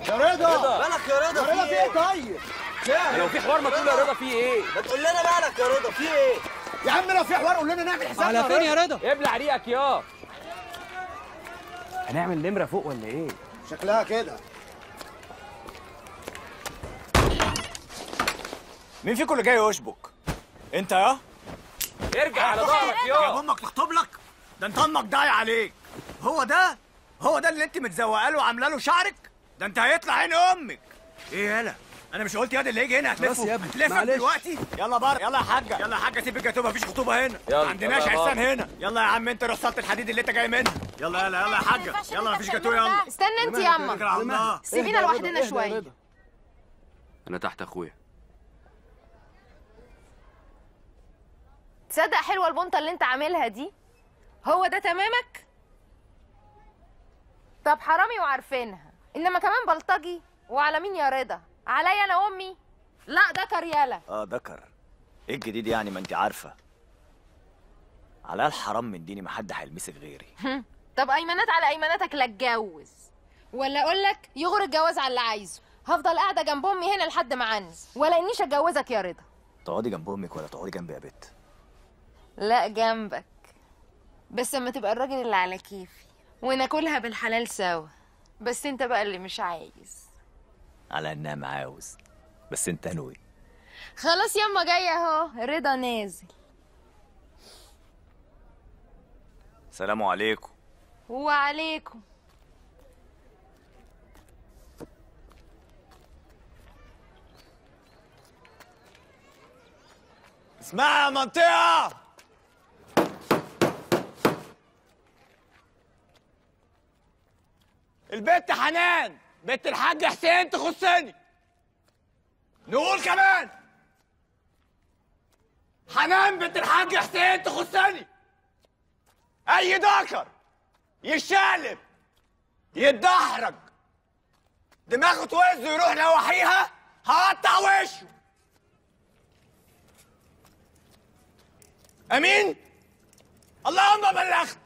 يا رضا رضا. مالك يا رضا يا رضا في ايه طيب لو في حوار ما تقول يا رضا في ايه ما تقول لنا مالك يا رضا في ايه يا عم لو في حوار قول لنا نعمل حسابنا على فين يا رضا ابلع ريقك يا هنعمل نمره فوق ولا ايه شكلها كده مين فيكم اللي جاي يشبك؟ انت يا؟ ارجع على ظهرك يا يا امك تخطب لك؟ ده انت امك ضايع عليك هو ده؟ هو ده اللي انت متزوقه له وعامله له شعرك؟ ده انت هيطلع عين امك ايه يالا؟ انا مش قلت يا ده اللي يجي هنا خلاص هتلفه يا ابني، هتلفك معلش. دلوقتي يلا بره يلا يا حاجه يلا يا حاجه سيب الجاتوه مفيش خطوبه هنا يلا، ما عندناش يلا يا عرسان بابا. هنا يلا يا عم انت روح صاله الحديد اللي انت جاي منها يلا يلا يلا يا حاجه يلا مفيش جاتوه يلا استنى انت يا اتكل اما على الله سيبينا لوحدنا شويه انا تحت اخويا تصدق حلوه البنطه اللي انت عاملها دي هو ده تمامك طب حرامي وعارفينها انما كمان بلطجي وعلى مين يا رضا عليا انا امي لا ده كرياله اه ذكر ايه الجديد يعني ما انت عارفه على الحرام من ديني ما حد هيلمسك غيري طب ايمانات على ايماناتك لا اتجوز ولا اقول لك يغر الجواز على اللي عايزه هفضل قاعده جنب امي هنا لحد ما عنز ولا انيش اتجوزك يا رضا تقعدي جنب امك ولا تقعدي جنبي يا بت لا جنبك بس اما تبقى الراجل اللي على كيفي وناكلها بالحلال سوا بس انت بقى اللي مش عايز على انها معاوز بس انت نوي خلاص ياما جايه اهو رضا نازل سلام عليكم وعليكم اسمعي يا منطقة البت حنان بنت الحاج حسين تخصني نقول كمان حنان بنت الحاج حسين تخصني اي ذكر يشقلب يتدحرج دماغه توز ويروح نواحيها هقطع وشه امين اللهم بلغت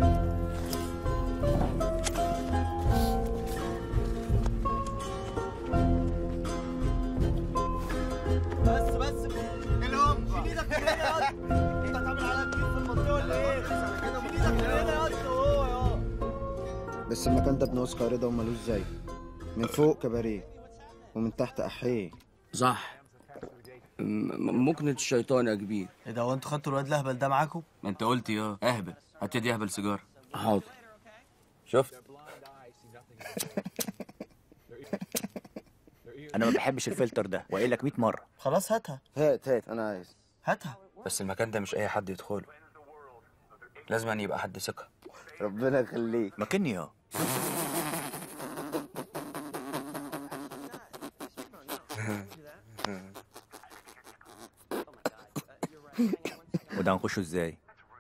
بس بس الهم شيل ايدك من هنا يا اسطى انت هتعمل عليا كتير في المنطقه ولا ايه؟ شيل ايدك من هنا يا اسطى هو يا بس المكان ده ابن اوسكار رضا ومالوش زيه من فوق كباريه ومن تحت احيه صح م- ممكن الشيطان يا كبير ايه ده هو انتوا خدتوا الواد الاهبل ده معاكم؟ ما انت قلت يا اهبل هات دي اهبل سيجاره حاضر شفت انا ما بحبش الفلتر ده وقايل لك 100 مره خلاص هاتها هات هات انا عايز هاتها بس المكان ده مش اي حد يدخله لازم أن يبقى حد ثقه ربنا يخليك مكني يا وده هنخشه ازاي؟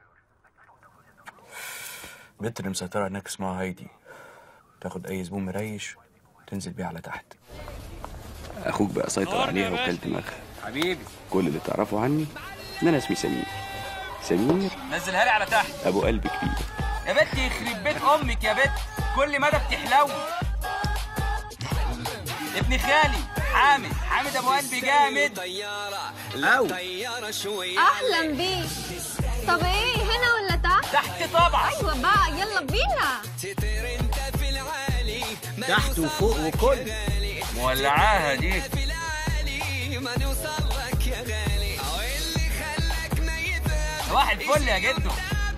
البنت اللي مسيطرة هناك اسمها هايدي تاخد أي زبون مريش تنزل بيه على تحت اخوك بقى سيطر عليها وكل دماغها حبيبي كل اللي تعرفه عني ان انا اسمي سمير سمير نزلها لي على تحت ابو قلب كبير يا بت يخرب بيت امك يا بت كل مدى بتحلوي ابن خالي حامد حامد ابو قلبي جامد او اهلا بيك طب ايه هنا ولا تحت تحت طبعا ايوه بقى يلا بينا تحت وفوق وكل مولعاها دي صباح الفل يا جدو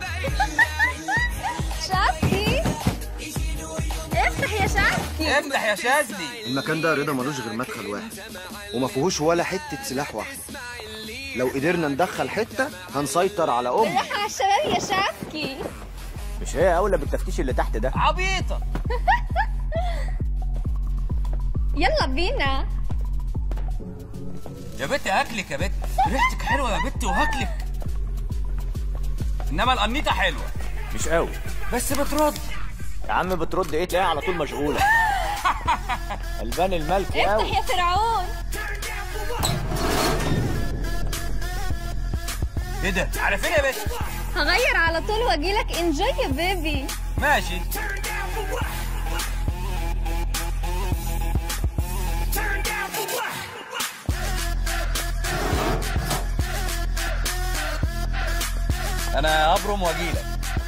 شافكي افتح يا شافكي افتح يا شاذلي المكان ده رضا ملوش غير مدخل واحد وما فيهوش ولا حته سلاح واحد لو قدرنا ندخل حته هنسيطر على امه بالراحه على الشباب يا شافكي مش هي اولى بالتفتيش اللي تحت ده عبيطه يلا بينا يا بت هاكلك يا بت ريحتك حلوه يا بت وهاكلك انما القنيطه حلوه مش قوي بس بترد يا عم بترد ايه تلاقيها على طول مشغوله البان الملك افتح قوي يا فرعون ايه ده على فين يا بت هغير على طول واجيلك انجوي يا بيبي ماشي انا هبرم واجيلك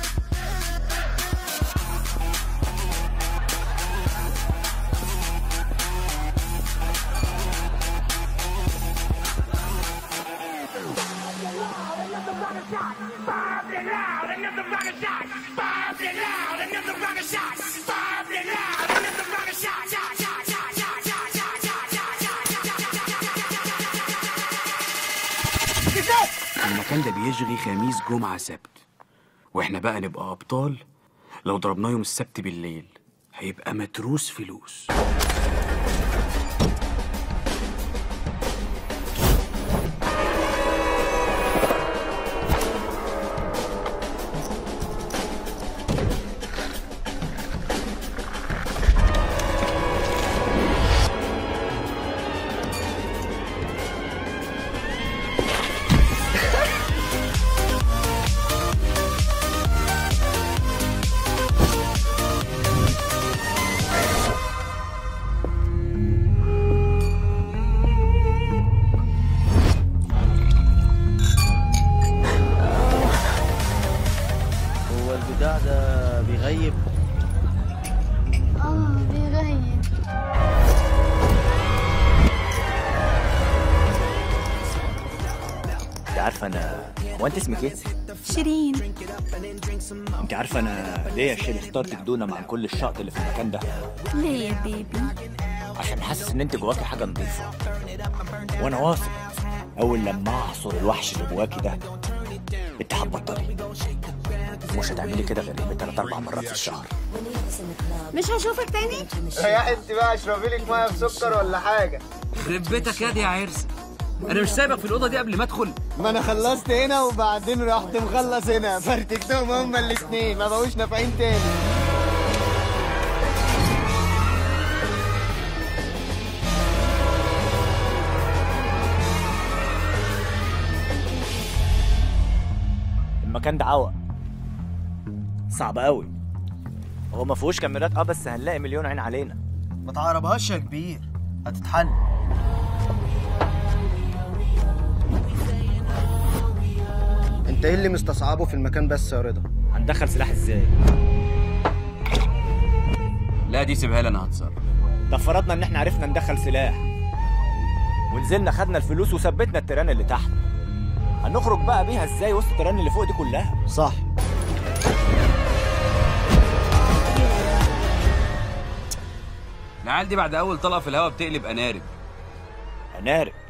المكان ده بيشغي خميس جمعة سبت واحنا بقى نبقى أبطال لو ضربناه يوم السبت بالليل هيبقى متروس فلوس هو البتاع ده بيغيب اه بيغيب انت عارفه انا هو انت اسمك ايه؟ شيرين انت عارفه انا ليه يا شيري اخترتك دونم عن كل الشقط اللي في المكان ده ليه يا بيبي عشان حاسس ان انت جواكي حاجه نظيفه وانا واثق اول لما اعصر الوحش اللي جواكي ده انت هتبطلي مش هتعملي كده غير يومين تلات اربع مرات في الشهر مش هشوفك تاني يا انت بقى اشربي لك ميه بسكر ولا حاجه خرب بيتك يا دي يا عرس انا مش سايبك في الاوضه دي قبل ما ادخل ما انا خلصت هنا وبعدين رحت مخلص هنا فرتكتهم هما الاتنين ما بقوش نافعين تاني المكان ده عوق صعب قوي هو ما فيهوش كاميرات اه بس هنلاقي مليون عين علينا ما تعربهاش يا كبير هتتحل انت ايه اللي مستصعبه في المكان بس يا رضا هندخل سلاح ازاي لا دي سيبها لي انا هتصرف ده فرضنا ان احنا عرفنا ندخل سلاح ونزلنا خدنا الفلوس وثبتنا التيران اللي تحت هنخرج بقى بيها ازاي وسط التيران اللي فوق دي كلها صح العيال دي بعد اول طلقه في الهوا بتقلب انارب هنارب